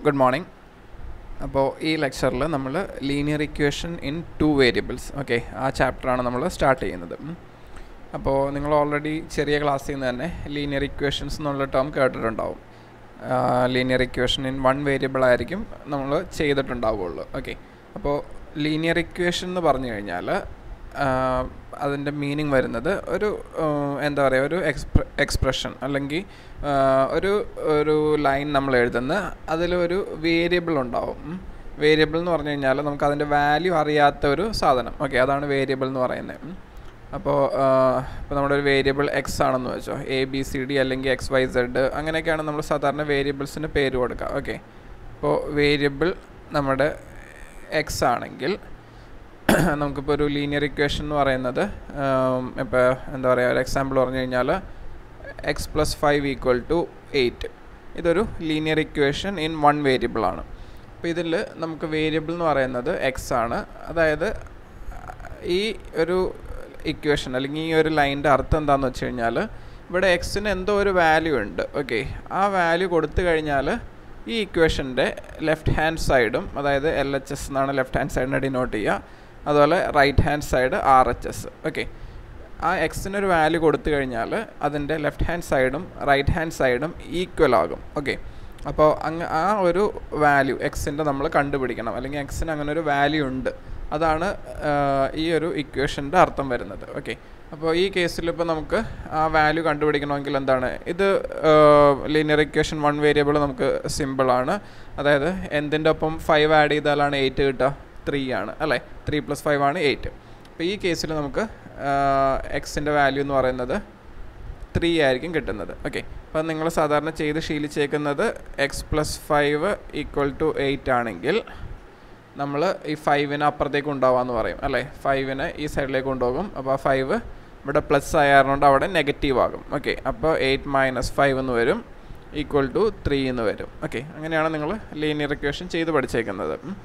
Good morning അപ്പോൾ ഈ ലെക്ചറിൽ നമ്മൾ linear equation in two variables okay ആ ചാപ്റ്ററാണ് നമ്മൾ സ്റ്റാർട്ട് ചെയ്യുന്നത് ഉം. അപ്പോൾ നിങ്ങൾ ഓൾറെഡി ചെറിയ ക്ലാസ്സിൽ നിന്ന് തന്നെ ലീനിയർ ഇക്വേഷൻസ് എന്നുള്ള ടേം കേട്ടിട്ടുണ്ടാവും linear equation in one variable ആയിരിക്കും നമ്മൾ ചെയ്തിട്ടുണ്ടാവുള്ളൂ ഓക്കെ അപ്പോൾ ലീനിയർ ഇക്വേഷൻ എന്ന് പറഞ്ഞു കഴിഞ്ഞാൽ അതിൻ്റെ മീനിങ് വരുന്നത് ഒരു ആ, എന്താ പറയുക ഒരു എക്സ്പ്ര എക്സ്പ്രഷൻ അല്ലെങ്കിൽ ആ, ഒരു ഒരു ലൈൻ നമ്മൾ എഴുതുന്ന അതിലൊരു വേരിയബിൾ ഉണ്ടാവും വേരിയബിൾ എന്ന് പറഞ്ഞു കഴിഞ്ഞാൽ നമുക്ക് അതിൻ്റെ വാല്യൂ അറിയാത്ത ഒരു സാധനം ഓക്കെ അതാണ് വേരിയബിൾ എന്ന് പറയുന്നത് ഉം. അപ്പോൾ ഇപ്പോൾ നമ്മുടെ ഒരു വേരിയബിൾ എക്സ് ആണെന്ന് വെച്ചോ എ ബി സി ഡി അല്ലെങ്കിൽ എക്സ് വൈ സെഡ് അങ്ങനെയൊക്കെയാണ് നമ്മൾ സാധാരണ വേരിയബിൾസിന് പേര് കൊടുക്കുക ഓക്കെ അപ്പോൾ വേരിയബിൾ നമ്മുടെ എക്സ് ആണെങ്കിൽ നമുക്കിപ്പോൾ ഒരു ലീനിയർ ഇക്വേഷൻ എന്ന് പറയുന്നത് ഇപ്പോൾ എന്താ പറയുക ഒരു എക്സാമ്പിൾ പറഞ്ഞു കഴിഞ്ഞാൽ x plus five equal to eight ഇതൊരു linear equation in one variable ആണ് അപ്പോൾ ഇതിൽ നമുക്ക് വേരിയബിൾ എന്ന് പറയുന്നത് എക്സ് ആണ് അതായത് ഈ ഒരു ഇക്വേഷൻ അല്ലെങ്കിൽ ഈ ഒരു ലൈൻ്റെ അർത്ഥം എന്താണെന്ന് വെച്ച് കഴിഞ്ഞാൽ ഇവിടെ എക്സിന് എന്തോ ഒരു വാല്യൂ ഉണ്ട് ഓക്കെ ആ വാല്യൂ കൊടുത്തു കഴിഞ്ഞാൽ ഈ ഇക്വേഷൻ്റെ ലെഫ്റ്റ് ഹാൻഡ് സൈഡും അതായത് എൽ എച്ച് എസ് എന്നാണ് ലെഫ്റ്റ് ഹാൻഡ് സൈഡിനെ ഡിനോട്ട് ചെയ്യുക അതുപോലെ right hand side R H S okay ആ എക്സിന് ഒരു വാല്യൂ കൊടുത്തു കഴിഞ്ഞാൽ അതിൻ്റെ ലെഫ്റ്റ് ഹാൻഡ് സൈഡും റൈറ്റ് ഹാൻഡ് സൈഡും ഈക്വൽ ആകും ഓക്കെ അപ്പോൾ അങ്ങ് ആ ഒരു വാല്യൂ എക്സിൻ്റെ നമ്മൾ കണ്ടുപിടിക്കണം അല്ലെങ്കിൽ എക്സിന് അങ്ങനെ ഒരു വാല്യൂ ഉണ്ട് അതാണ് ആ, ഈ ഒരു ഇക്വേഷൻ്റെ അർത്ഥം വരുന്നത് ഓക്കെ അപ്പോൾ ഈ കേസിൽ ഇപ്പോൾ നമുക്ക് ആ വാല്യൂ കണ്ടുപിടിക്കണമെങ്കിൽ എന്താണ് ഇത് ലീനിയർ ഇക്വേഷൻ വൺ വേരിയബിൾ നമുക്ക് സിമ്പിളാണ് അതായത് എന്തിൻ്റെ ഒപ്പം ഫൈവ് ആഡ് ചെയ്താലാണ് എയ്റ്റ് കിട്ടുക ത്രീ ആണ് അല്ലേ ത്രീ പ്ലസ് ഫൈവ് ആണ് എയ്റ്റ് അപ്പോൾ ഈ കേസിൽ നമുക്ക് എക്സിൻ്റെ വാല്യൂ എന്ന് പറയുന്നത് ത്രീ ആയിരിക്കും കിട്ടുന്നത് ഓക്കെ അപ്പോൾ നിങ്ങൾ സാധാരണ ചെയ്ത് ശീലിച്ചേക്കുന്നത് x plus five equal to eight ആണെങ്കിൽ നമ്മൾ ഈ ഫൈവിന് അപ്പുറത്തേക്ക് ഉണ്ടാവാന്ന് പറയും അല്ലേ ഫൈവിന് ഈ സൈഡിലേക്ക് കൊണ്ടുപോകും അപ്പോൾ ആ ഫൈവ് ഇവിടെ പ്ലസ് ആയതുകൊണ്ട് അവിടെ നെഗറ്റീവ് ആകും ഓക്കെ അപ്പോൾ എയ്റ്റ് മൈനസ് ഫൈവ് എന്ന് വരും ഈക്വൽ ടു ത്രീ എന്ന് വരും ഓക്കെ അങ്ങനെയാണ് നിങ്ങൾ ലീനിയർ ഇക്വേഷൻ ചെയ്ത് പഠിച്ചേക്കുന്നത് ഉം.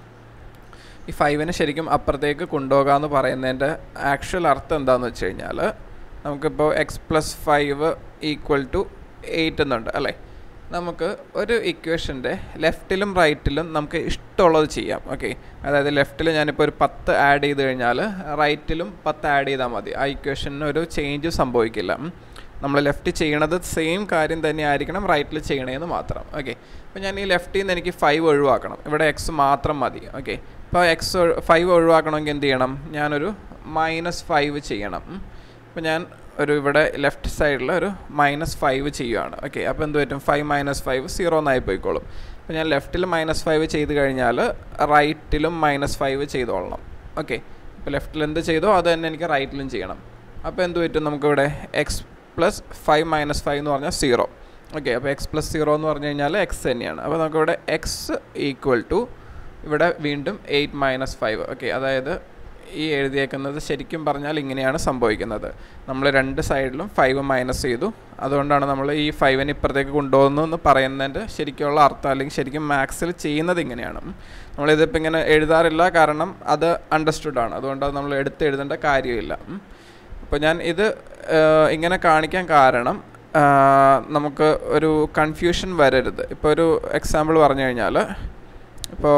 ഈ ഫൈവിനെ ശരിക്കും അപ്പുറത്തേക്ക് കൊണ്ടുപോകുക എന്ന് പറയുന്നതിൻ്റെ ആക്ച്വൽ അർത്ഥം എന്താണെന്ന് വെച്ച് കഴിഞ്ഞാൽ നമുക്കിപ്പോൾ x plus five equal to eight എന്നുണ്ട് അല്ലേ നമുക്ക് ഒരു ഇക്വേഷൻ്റെ ലെഫ്റ്റിലും റൈറ്റിലും നമുക്ക് ഇഷ്ടമുള്ളത് ചെയ്യാം ഓക്കെ അതായത് ലെഫ്റ്റിൽ ഞാനിപ്പോൾ ഒരു പത്ത് ആഡ് ചെയ്ത് കഴിഞ്ഞാൽ റൈറ്റിലും പത്ത് ആഡ് ചെയ്താൽ മതി ആ ഇക്വേഷന് ഒരു ചേഞ്ച് സംഭവിക്കില്ല ഉം. നമ്മൾ ലെഫ്റ്റ് ചെയ്യണത് സെയിം കാര്യം തന്നെ ആയിരിക്കണം റൈറ്റിൽ ചെയ്യണേന്ന് മാത്രം ഓക്കെ അപ്പോൾ ഞാൻ ഈ ലെഫ്റ്റിൽ നിന്ന് എനിക്ക് ഫൈവ് ഒഴിവാക്കണം ഇവിടെ എക്സ് മാത്രം മതി ഓക്കെ ഇപ്പോൾ എക്സ് ഫൈവ് ഒഴിവാക്കണമെങ്കിൽ എന്ത് ചെയ്യണം ഞാനൊരു മൈനസ് ഫൈവ് ചെയ്യണം അപ്പോൾ ഞാൻ ഒരു ഇവിടെ ലെഫ്റ്റ് സൈഡിൽ ഒരു മൈനസ് ഫൈവ് ചെയ്യുകയാണ് ഓക്കെ അപ്പോൾ എന്ത് പറ്റും ഫൈവ് മൈനസ് ഫൈവ് സീറോ എന്നായി പോയിക്കോളും അപ്പോൾ ഞാൻ ലെഫ്റ്റിൽ മൈനസ് ഫൈവ് ചെയ്ത് കഴിഞ്ഞാൽ റൈറ്റിലും മൈനസ് ഫൈവ് ചെയ്തോളണം ഓക്കെ ഇപ്പോൾ ലെഫ്റ്റിൽ എന്ത് ചെയ്തോ അത് തന്നെ എനിക്ക് റൈറ്റിലും ചെയ്യണം അപ്പോൾ എന്ത് പറ്റും നമുക്കിവിടെ x plus five minus five എന്ന് പറഞ്ഞാൽ സീറോ ഓക്കെ അപ്പോൾ എക്സ് പ്ലസ് സീറോ എന്ന് പറഞ്ഞു കഴിഞ്ഞാൽ എക്സ് തന്നെയാണ് അപ്പോൾ നമുക്കിവിടെ എക്സ് ഈക്വൽ ടു ഇവിടെ വീണ്ടും എയ്റ്റ് മൈനസ് ഫൈവ് ഓക്കെ അതായത് ഈ എഴുതിയേക്കുന്നത് ശരിക്കും പറഞ്ഞാൽ ഇങ്ങനെയാണ് സംഭവിക്കുന്നത് നമ്മൾ രണ്ട് സൈഡിലും ഫൈവ് മൈനസ് ചെയ്തു അതുകൊണ്ടാണ് നമ്മൾ ഈ ഫൈവിന് ഇപ്പുറത്തേക്ക് കൊണ്ടുപോകുന്നു എന്ന് പറയുന്നതിൻ്റെ ശരിക്കുള്ള അർത്ഥം അല്ലെങ്കിൽ ശരിക്കും മാത്സിൽ ചെയ്യുന്നത് ഇങ്ങനെയാണ് നമ്മളിതിപ്പോൾ ഇങ്ങനെ എഴുതാറില്ല കാരണം അത് അണ്ടർസ്റ്റുഡ് ആണ് അതുകൊണ്ട് അത് നമ്മൾ എടുത്ത് എഴുതേണ്ട കാര്യമില്ല ഉം. അപ്പോൾ ഞാൻ ഇത് ആ, ഇങ്ങനെ കാണിക്കാൻ കാരണം ആ, നമുക്ക് ഒരു കൺഫ്യൂഷൻ വരരുത് ഇപ്പോൾ ഒരു എക്സാമ്പിൾ പറഞ്ഞു കഴിഞ്ഞാൽ ഇപ്പോൾ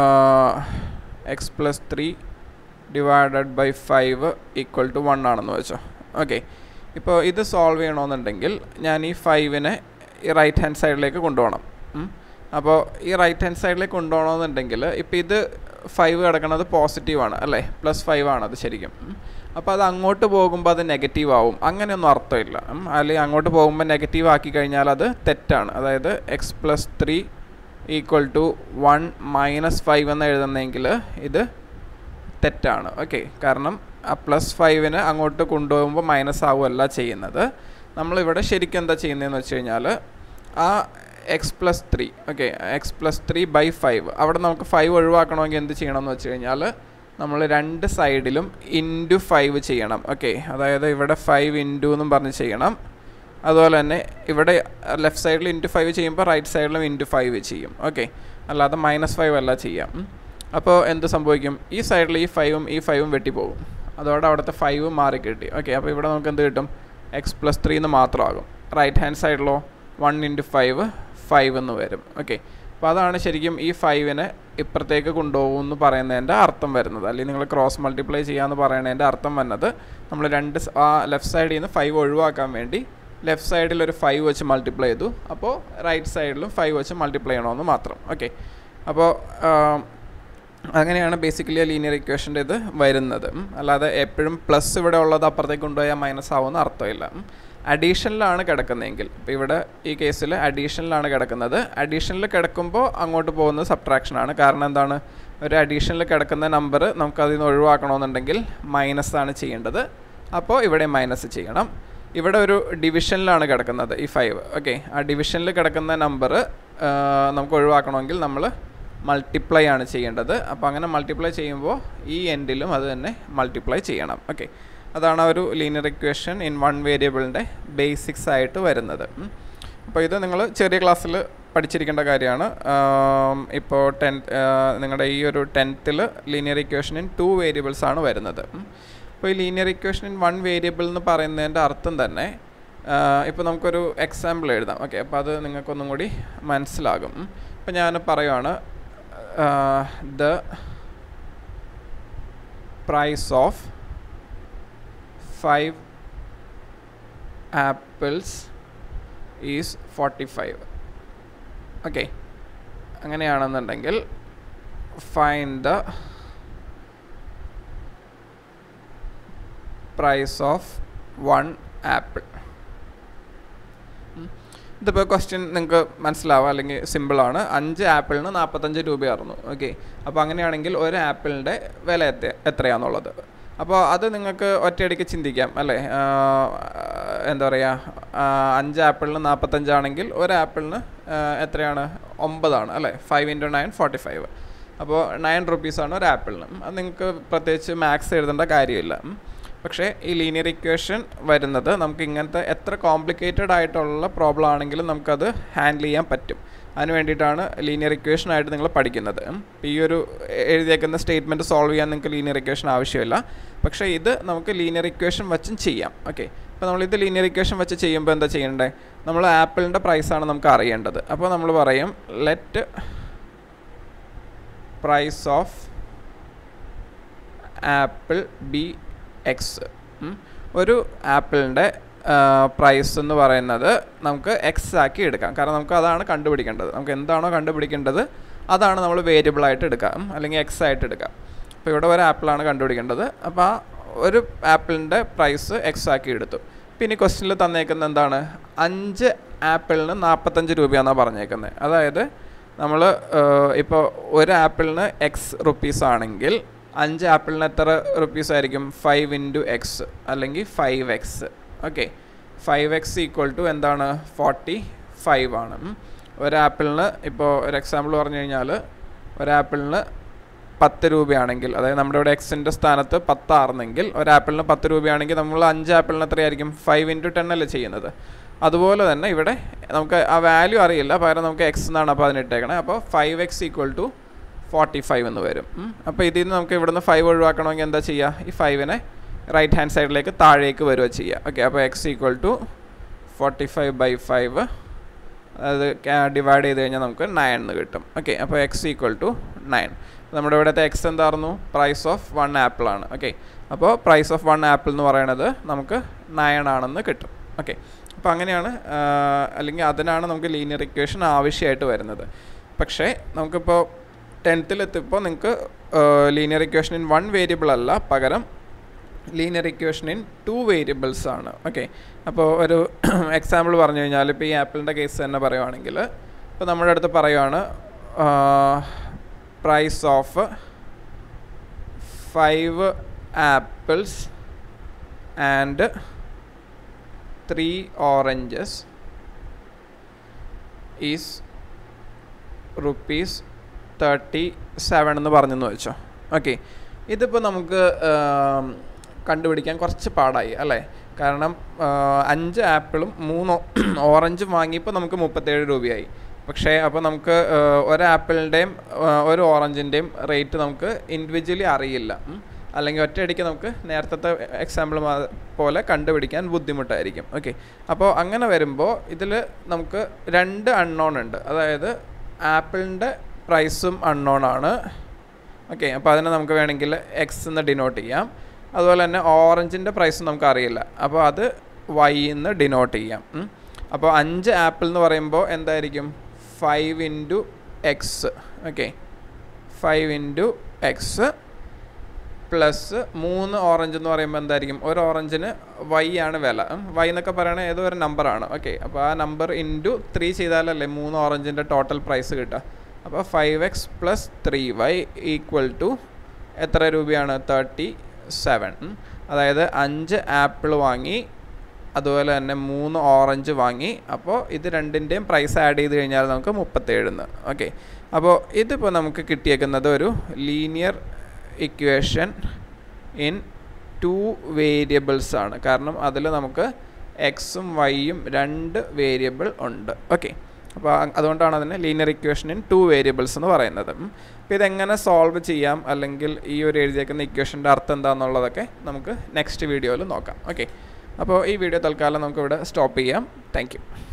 x plus three divided by five equal to one ആണെന്ന് വെച്ചോ ഓക്കെ ഇപ്പോൾ ഇത് സോൾവ് ചെയ്യണമെന്നുണ്ടെങ്കിൽ ഞാൻ ഈ ഫൈവിനെ ഈ റൈറ്റ് ഹാൻഡ് സൈഡിലേക്ക് കൊണ്ടുപോകണം ഉം. അപ്പോൾ ഈ റൈറ്റ് ഹാൻഡ് സൈഡിലേക്ക് കൊണ്ടുപോകണമെന്നുണ്ടെങ്കിൽ ഇപ്പോൾ ഇത് ഫൈവ് കിടക്കുന്നത് പോസിറ്റീവാണ് അല്ലേ പ്ലസ് ഫൈവ് ആണ് അത് ശരിക്കും ഉം. അപ്പോൾ അത് അങ്ങോട്ട് പോകുമ്പോൾ അത് നെഗറ്റീവ് ആവും അങ്ങനെയൊന്നും അർത്ഥമില്ല ഉം. അല്ലെങ്കിൽ അങ്ങോട്ട് പോകുമ്പോൾ നെഗറ്റീവ് ആക്കി കഴിഞ്ഞാൽ അത് തെറ്റാണ് അതായത് x plus three equal to one minus five എന്ന് എഴുതുന്നെങ്കിൽ ഇത് തെറ്റാണ് ഓക്കെ കാരണം ആ പ്ലസ് ഫൈവിന് അങ്ങോട്ട് കൊണ്ടുപോകുമ്പോൾ മൈനസ് ആവുമല്ല ചെയ്യുന്നത് നമ്മളിവിടെ ശരിക്കും എന്താ ചെയ്യുന്നതെന്ന് വെച്ച് കഴിഞ്ഞാൽ ആ x plus three okay x plus three by five അവിടെ നമുക്ക് ഫൈവ് ഒഴിവാക്കണമെങ്കിൽ എന്ത് ചെയ്യണമെന്ന് വെച്ച് കഴിഞ്ഞാൽ നമ്മൾ രണ്ട് സൈഡിലും ഇൻറ്റു ഫൈവ് ചെയ്യണം ഓക്കെ അതായത് ഇവിടെ ഫൈവ് ഇൻറ്റു എന്നും പറഞ്ഞ് ചെയ്യണം അതുപോലെ തന്നെ ഇവിടെ ലെഫ്റ്റ് സൈഡിൽ ഇൻറ്റു ഫൈവ് ചെയ്യുമ്പോൾ റൈറ്റ് സൈഡിലും ഇൻറ്റു ഫൈവ് ചെയ്യും ഓക്കെ അല്ലാതെ മൈനസ് ഫൈവ് അല്ല ചെയ്യാം ഉം. അപ്പോൾ എന്ത് സംഭവിക്കും ഈ സൈഡിൽ ഈ ഫൈവും ഈ ഫൈവും വെട്ടിപ്പോകും അതോടെ അവിടുത്തെ ഫൈവ് മാറി കിട്ടി ഓക്കെ അപ്പോൾ ഇവിടെ നമുക്ക് എന്ത് കിട്ടും എക്സ് പ്ലസ് ത്രീ എന്ന് മാത്രമാകും റൈറ്റ് ഹാൻഡ് സൈഡിലോ വൺ ഇൻറ്റു ഫൈവ് ഫൈവ് എന്ന് വരും ഓക്കെ അപ്പോൾ അതാണ് ശരിക്കും ഈ ഫൈവിനെ ഇപ്പുറത്തേക്ക് കൊണ്ടുപോകും എന്ന് പറയുന്നതിൻ്റെ അർത്ഥം വരുന്നത് അല്ലെങ്കിൽ നിങ്ങൾ ക്രോസ് മൾട്ടിപ്ലൈ ചെയ്യാമെന്ന് പറയുന്നതിൻ്റെ അർത്ഥം വന്നത് നമ്മൾ രണ്ട് സ- ആ ലെഫ്റ്റ് സൈഡിൽ നിന്ന് ഫൈവ് ഒഴിവാക്കാൻ വേണ്ടി ലെഫ്റ്റ് സൈഡിൽ ഒരു ഫൈവ് വെച്ച് മൾട്ടിപ്ലൈ ചെയ്തു അപ്പോൾ റൈറ്റ് സൈഡിലും ഫൈവ് വെച്ച് മൾട്ടിപ്ലൈ ചെയ്യണമെന്ന് മാത്രം ഓക്കെ അപ്പോൾ അങ്ങനെയാണ് ബേസിക്കലി ലീനിയർ ഇക്വേഷൻ്റെ ഇത് വരുന്നത് ഉം. അല്ലാതെ എപ്പോഴും പ്ലസ് ഇവിടെ ഉള്ളത് അപ്പുറത്തേക്ക് കൊണ്ടുപോയാൽ മൈനസ് ആവുമെന്ന് അർത്ഥമില്ല അഡീഷനിലാണ് കിടക്കുന്നതെങ്കിൽ ഇപ്പോൾ ഇവിടെ ഈ കേസിൽ അഡീഷനിലാണ് കിടക്കുന്നത് അഡീഷനിൽ കിടക്കുമ്പോൾ അങ്ങോട്ട് പോകുന്നത് സബ്ട്രാക്ഷനാണ് കാരണം എന്താണ് ഒരു അഡീഷനിൽ കിടക്കുന്ന നമ്പർ നമുക്ക് അതിൽ നിന്ന് ഒഴിവാക്കണമെന്നുണ്ടെങ്കിൽ മൈനസ് ആണ് ചെയ്യേണ്ടത് അപ്പോൾ ഇവിടെ മൈനസ് ചെയ്യണം ഇവിടെ ഒരു ഡിവിഷനിലാണ് കിടക്കുന്നത് ഈ ഫൈവ് ഓക്കെ ആ ഡിവിഷനിൽ കിടക്കുന്ന നമ്പർ നമുക്ക് ഒഴിവാക്കണമെങ്കിൽ നമ്മൾ മൾട്ടിപ്ലൈ ആണ് ചെയ്യേണ്ടത് അപ്പോൾ അങ്ങനെ മൾട്ടിപ്ലൈ ചെയ്യുമ്പോൾ ഈ എൻഡിലും അത് തന്നെ മൾട്ടിപ്ലൈ ചെയ്യണം ഓക്കെ അതാണ് ആ ഒരു ലീനിയർ ഇക്വേഷൻ ഇൻ വൺ വേരിയബിളിൻ്റെ ബേസിക്സ് ആയിട്ട് വരുന്നത് ഉം. അപ്പോൾ ഇത് നിങ്ങൾ ചെറിയ ക്ലാസ്സിൽ പഠിച്ചിരിക്കേണ്ട കാര്യമാണ് ഇപ്പോൾ ടെൻത്ത് നിങ്ങളുടെ ഈ ഒരു ടെൻത്തിൽ linear equation in two variables ആണ് വരുന്നത് ഉം. അപ്പോൾ ഈ linear equation in one variable എന്ന് പറയുന്നതിൻ്റെ അർത്ഥം തന്നെ ഇപ്പോൾ നമുക്കൊരു എക്സാമ്പിൾ എഴുതാം ഓക്കെ അപ്പോൾ അത് നിങ്ങൾക്കൊന്നും കൂടി മനസ്സിലാകും ഇപ്പോൾ ഞാൻ പറയുവാണ് the price of five apples is forty five okay അങ്ങനെയാണെന്നുണ്ടെങ്കിൽ fine the price of one apple ഇതിപ്പോൾ ക്വസ്റ്റ്യൻ നിങ്ങൾക്ക് മനസ്സിലാവുക അല്ലെങ്കിൽ സിമ്പിളാണ് അഞ്ച് ആപ്പിളിന് നാൽപ്പത്തഞ്ച് രൂപയായിരുന്നു ഓക്കെ അപ്പോൾ അങ്ങനെയാണെങ്കിൽ ഒരു ആപ്പിളിൻ്റെ വില എത്ര എത്രയാണെന്നുള്ളത് അപ്പോൾ അത് നിങ്ങൾക്ക് ഒറ്റയടിക്ക് ചിന്തിക്കാം അല്ലേ ആ, എന്താ പറയുക അഞ്ച് ആപ്പിളിന് നാൽപ്പത്തഞ്ചാണെങ്കിൽ ഒരു ആപ്പിളിന് ആ, എത്രയാണ് ഒമ്പതാണ് അല്ലേ five into nine forty five അപ്പോൾ നയൻ റുപ്പീസാണ് ഒരു ആപ്പിളിന് അത് നിങ്ങൾക്ക് പ്രത്യേകിച്ച് മാത്സ് എഴുതേണ്ട കാര്യമില്ല ഉം. പക്ഷേ ഈ ലീനിയർ ഇക്വേഷൻ വരുന്നത് നമുക്ക് ഇങ്ങനത്തെ എത്ര കോംപ്ലിക്കേറ്റഡ് ആയിട്ടുള്ള പ്രോബ്ലം ആണെങ്കിലും നമുക്കത് ഹാൻഡിൽ ചെയ്യാൻ പറ്റും അതിന് വേണ്ടിയിട്ടാണ് ലീനിയർ ഇക്വേഷൻ ആയിട്ട് നിങ്ങൾ പഠിക്കുന്നത് ഉം. ഇപ്പം ഈ ഒരു എഴുതിയേക്കുന്ന സ്റ്റേറ്റ്മെൻറ്റ് സോൾവ് ചെയ്യാൻ നിങ്ങൾക്ക് ലീനിയർ ഇക്വേഷൻ ആവശ്യമില്ല പക്ഷേ ഇത് നമുക്ക് ലീനിയർ ഇക്വേഷൻ വെച്ചും ചെയ്യാം ഓക്കെ അപ്പോൾ നമ്മളിത് ലീനിയർ ഇക്വേഷൻ വെച്ച് ചെയ്യുമ്പോൾ എന്താ ചെയ്യേണ്ടത് നമ്മൾ ആപ്പിളിൻ്റെ പ്രൈസാണ് നമുക്ക് അറിയേണ്ടത് അപ്പോൾ നമ്മൾ പറയും let price of apple be x ഒരു ആപ്പിളിൻ്റെ പ്രൈസ് എന്ന് പറയുന്നത് നമുക്ക് എക്സ് ആക്കി എടുക്കാം കാരണം നമുക്ക് അതാണ് കണ്ടുപിടിക്കേണ്ടത് നമുക്ക് എന്താണോ കണ്ടുപിടിക്കേണ്ടത് അതാണ് നമ്മൾ വേരിയബിൾ ആയിട്ട് എടുക്കാം ഉം, അല്ലെങ്കിൽ എക്സ് ആയിട്ട് എടുക്കാം അപ്പോൾ ഇവിടെ ഒരു ആപ്പിളാണ് കണ്ടുപിടിക്കേണ്ടത് അപ്പോൾ ആ ഒരു ആപ്പിളിൻ്റെ പ്രൈസ് എക്സ് ആക്കി എടുത്തു പിന്നെ ക്വസ്റ്റ്യനിൽ തന്നേക്കുന്നത് എന്താണ് അഞ്ച് ആപ്പിളിന് നാൽപ്പത്തഞ്ച് രൂപയാണെന്നാണ് പറഞ്ഞേക്കുന്നത് അതായത് നമ്മൾ ഇപ്പോൾ ഒരു ആപ്പിളിന് എക്സ് റുപ്പീസ് ആണെങ്കിൽ അഞ്ച് ആപ്പിളിന് എത്ര റുപ്പീസ് ആയിരിക്കും ഫൈവ് ഇൻറ്റു എക്സ് അല്ലെങ്കിൽ five x okay five x equal to എന്താണ് ഫോർട്ടി ഫൈവ് ആണ് ഉം. ഒരു ആപ്പിളിന് ഇപ്പോൾ ഒരു എക്സാമ്പിൾ പറഞ്ഞു കഴിഞ്ഞാൽ ഒരു ആപ്പിളിന് പത്ത് രൂപയാണെങ്കിൽ അതായത് നമ്മുടെ ഇവിടെ എക്സിൻ്റെ സ്ഥാനത്ത് പത്താർന്നെങ്കിൽ ഒരു ആപ്പിളിന് പത്ത് രൂപയാണെങ്കിൽ നമ്മൾ അഞ്ച് ആപ്പിളിന് എത്രയായിരിക്കും ഫൈവ് ഇൻറ്റു ടെൻ അല്ലേ ചെയ്യുന്നത് അതുപോലെ തന്നെ ഇവിടെ നമുക്ക് ആ വാല്യൂ അറിയില്ല പകരം നമുക്ക് എക്സ് എന്നാണ് അപ്പോൾ അതിനിട്ടേക്കണേ അപ്പോൾ five x equal to forty five എന്ന് വരും ഉം. അപ്പോൾ ഇതിൽ നിന്ന് നമുക്ക് ഇവിടുന്ന് ഫൈവ് ഒഴിവാക്കണമെങ്കിൽ എന്താ ചെയ്യുക ഈ ഫൈവിനെ റൈറ്റ് ഹാൻഡ് സൈഡിലേക്ക് താഴേക്ക് വരിക ചെയ്യുക ഓക്കെ അപ്പോൾ x equal to forty five by five അത് ഡിവൈഡ് ചെയ്ത് കഴിഞ്ഞാൽ നമുക്ക് നയൻ എന്ന് കിട്ടും ഓക്കെ അപ്പോൾ എക്സ് ഈക്വൽ ടു നയൻ നമ്മുടെ ഇവിടുത്തെ എക്സ് എന്തായിരുന്നു പ്രൈസ് ഓഫ് വൺ ആപ്പിൾ ആണ് ഓക്കെ അപ്പോൾ പ്രൈസ് ഓഫ് വൺ ആപ്പിൾ എന്ന് പറയുന്നത് നമുക്ക് നയൻ ആണെന്ന് കിട്ടും ഓക്കെ അപ്പോൾ അങ്ങനെയാണ് ആ, അല്ലെങ്കിൽ അതിനാണ് നമുക്ക് ലീനിയർ ഇക്വേഷൻ ആവശ്യമായിട്ട് വരുന്നത് പക്ഷേ നമുക്കിപ്പോൾ ടെൻത്തിലെത്തിയപ്പോൾ നിങ്ങൾക്ക് linear equation in one variable അല്ല പകരം linear equation in two variables ആണ് ഓക്കെ അപ്പോൾ ഒരു എക്സാമ്പിൾ പറഞ്ഞു കഴിഞ്ഞാൽ ഇപ്പോൾ ഈ ആപ്പിളിൻ്റെ കേസ് തന്നെ പറയുവാണെങ്കിൽ ഇപ്പോൾ നമ്മുടെ അടുത്ത് പറയുവാണ് price of five apples and three oranges is rupees thirty seven എന്ന് പറഞ്ഞെന്ന് വെച്ചോ ഓക്കെ ഇതിപ്പോൾ നമുക്ക് ആം, കണ്ടുപിടിക്കാൻ കുറച്ച് പാടായി അല്ലേ കാരണം ആ, അഞ്ച് ആപ്പിളും മൂന്ന് ഓറഞ്ചും വാങ്ങിയപ്പോൾ നമുക്ക് മുപ്പത്തേഴ് രൂപയായി പക്ഷേ അപ്പോൾ നമുക്ക് ആ, ഒരു ആപ്പിളിൻ്റെയും ഒരു ഓറഞ്ചിൻ്റെയും റേറ്റ് നമുക്ക് ഇൻഡിവിജ്വലി അറിയില്ല ഉം. അല്ലെങ്കിൽ ഒറ്റയടിക്ക് നമുക്ക് നേരത്തെ എക്സാമ്പിൾ പോലെ കണ്ടുപിടിക്കാൻ ബുദ്ധിമുട്ടായിരിക്കും ഓക്കെ അപ്പോൾ അങ്ങനെ വരുമ്പോൾ ഇതിൽ നമുക്ക് രണ്ട് അൺനോൺ ഉണ്ട് അതായത് ആപ്പിളിൻ്റെ പ്രൈസും അൺനോൺ ആണ് ഓക്കെ അപ്പോൾ അതിനെ നമുക്ക് വേണമെങ്കിൽ എക്സ് എന്ന് ഡിനോട്ട് ചെയ്യാം അതുപോലെ തന്നെ ഓറഞ്ചിൻ്റെ പ്രൈസ് നമുക്ക് അറിയില്ല അപ്പോൾ അത് വൈ എന്ന് ഡിനോട്ട് ചെയ്യാം ഉം. അപ്പോൾ അഞ്ച് ആപ്പിൾ എന്ന് പറയുമ്പോൾ എന്തായിരിക്കും five into x okay five into x plus മൂന്ന് ഓറഞ്ച് എന്ന് പറയുമ്പോൾ എന്തായിരിക്കും ഒരു ഓറഞ്ചിന് വൈ ആണ് വില വൈ എന്നൊക്കെ പറയണത് ഏതോ ഒരു നമ്പറാണ് ഓക്കെ അപ്പോൾ ആ നമ്പർ ഇൻറ്റു ത്രീ ചെയ്താലല്ലേ മൂന്ന് ഓറഞ്ചിൻ്റെ ടോട്ടൽ പ്രൈസ് കിട്ടുക അപ്പോൾ five x plus three y equal to എത്ര രൂപയാണ് തേർട്ടി സെവൻ അതായത് അഞ്ച് ആപ്പിൾ വാങ്ങി അതുപോലെ തന്നെ മൂന്ന് ഓറഞ്ച് വാങ്ങി അപ്പോൾ ഇത് രണ്ടിൻ്റെയും പ്രൈസ് ആഡ് ചെയ്ത് കഴിഞ്ഞാൽ നമുക്ക് മുപ്പത്തേഴെന്ന് ഓക്കെ അപ്പോൾ ഇതിപ്പോൾ നമുക്ക് കിട്ടിയേക്കുന്നത് ഒരു linear equation in two variables ആണ് കാരണം അതിൽ നമുക്ക് എക്സും വൈയും രണ്ട് വേരിയബിൾ ഉണ്ട് ഓക്കെ അപ്പോൾ അതുകൊണ്ടാണ് അതിനെ linear equation in two variables എന്ന് പറയുന്നത് ഉം. അപ്പോൾ ഇതെങ്ങനെ സോൾവ് ചെയ്യാം അല്ലെങ്കിൽ ഈ ഒരു എഴുതിയേക്കുന്ന ഇക്വേഷൻ്റെ അർത്ഥം എന്താണെന്നുള്ളതൊക്കെ നമുക്ക് നെക്സ്റ്റ് വീഡിയോയിൽ നോക്കാം ഓക്കെ അപ്പോൾ ഈ വീഡിയോ തൽക്കാലം നമുക്ക് ഇവിടെ സ്റ്റോപ്പ് ചെയ്യാം താങ്ക്